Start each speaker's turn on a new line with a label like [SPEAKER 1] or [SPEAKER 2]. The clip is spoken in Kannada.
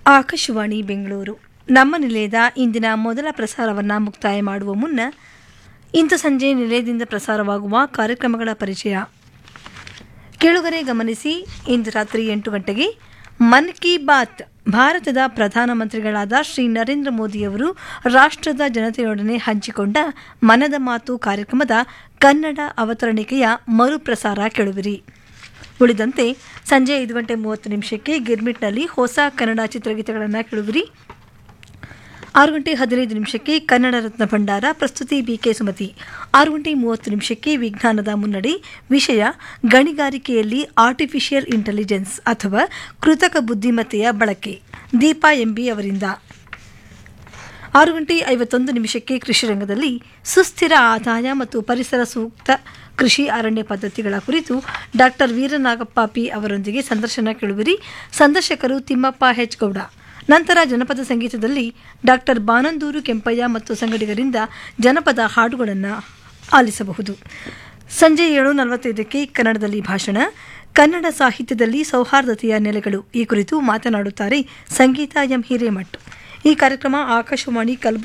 [SPEAKER 1] ಆಕಾಶವಾಣಿ ಬೆಂಗಳೂರು ನಮ್ಮ ನಿಲಯದ ಇಂದಿನ ಮೊದಲ ಪ್ರಸಾರವನ್ನು ಮುಕ್ತಾಯ ಮಾಡುವ ಮುನ್ನ ಇಂದು ಸಂಜೆ ನಿಲಯದಿಂದ ಪ್ರಸಾರವಾಗುವ ಕಾರ್ಯಕ್ರಮಗಳ ಪರಿಚಯ ಕೇಳುಗರೆ ಗಮನಿಸಿ ಇಂದು ರಾತ್ರಿ ಎಂಟು ಗಂಟೆಗೆ ಮನ್ ಕಿ ಬಾತ್ ಭಾರತದ ಪ್ರಧಾನಮಂತ್ರಿಗಳಾದ ಶ್ರೀ ನರೇಂದ್ರ ಮೋದಿಯವರು ರಾಷ್ಟ್ರದ ಜನತೆಯೊಡನೆ ಹಂಚಿಕೊಂಡ ಮನದ ಮಾತು ಕಾರ್ಯಕ್ರಮದ ಕನ್ನಡ ಅವತರಣಿಕೆಯ ಮರುಪ್ರಸಾರ ಕೇಳುವಿರಿ ಉಳಿದಂತೆ ಸಂಜೆ ಐದು ಗಂಟೆ ಮೂವತ್ತು ನಿಮಿಷಕ್ಕೆ ಗಿರ್ಮಿಟ್ನಲ್ಲಿ ಹೊಸ ಕನ್ನಡ ಚಿತ್ರಗೀತೆಗಳನ್ನು ಕೇಳುವಿರಿ ಆರು ಗಂಟೆ ಹದಿನೈದು ನಿಮಿಷಕ್ಕೆ ಕನ್ನಡ ರತ್ನ ಭಂಡಾರ ಪ್ರಸ್ತುತಿ ಬಿಕೆ ಸುಮತಿ ಆರು ಗಂಟೆ ಮೂವತ್ತು ನಿಮಿಷಕ್ಕೆ ವಿಜ್ಞಾನದ ಮುನ್ನಡೆ ವಿಷಯ ಗಣಿಗಾರಿಕೆಯಲ್ಲಿ ಆರ್ಟಿಫಿಷಿಯಲ್ ಇಂಟೆಲಿಜೆನ್ಸ್ ಅಥವಾ ಕೃತಕ ಬುದ್ಧಿಮತ್ತೆಯ ಬಳಕೆ ದೀಪಾ ಎಂಬಿ ಅವರಿಂದ ಆರು ಗಂಟೆ ಐವತ್ತೊಂದು ನಿಮಿಷಕ್ಕೆ ಕೃಷಿ ರಂಗದಲ್ಲಿ ಸುಸ್ಥಿರ ಆದಾಯ ಮತ್ತು ಪರಿಸರ ಸೂಕ್ತ ಕೃಷಿ ಅರಣ್ಯ ಪದ್ಧತಿಗಳ ಕುರಿತು ಡಾಕ್ಟರ್ ವೀರನಾಗಪ್ಪ ಪಿ ಅವರೊಂದಿಗೆ ಸಂದರ್ಶನ ಕೇಳುವಿರಿ ಸಂದರ್ಶಕರು ತಿಮ್ಮಪ್ಪ ಹೆಚ್ ಗೌಡ ನಂತರ ಜನಪದ ಸಂಗೀತದಲ್ಲಿ ಡಾಕ್ಟರ್ ಬಾನಂದೂರು ಕೆಂಪಯ್ಯ ಮತ್ತು ಸಂಗಡಿಗರಿಂದ ಜನಪದ ಹಾಡುಗಳನ್ನು ಆಲಿಸಬಹುದು ಸಂಜೆ ಏಳು ನಲವತ್ತೈದಕ್ಕೆ ಕನ್ನಡದಲ್ಲಿ ಭಾಷಣ ಕನ್ನಡ ಸಾಹಿತ್ಯದಲ್ಲಿ ಸೌಹಾರ್ದತೆಯ ನೆಲೆಗಳು ಈ ಕುರಿತು ಮಾತನಾಡುತ್ತಾರೆ ಸಂಗೀತ ಎಂ ಹಿರೇಮಠ್ ಈ ಕಾರ್ಯಕ್ರಮ ಆಕಾಶವಾಣಿ ಕಲಬುರಗಿ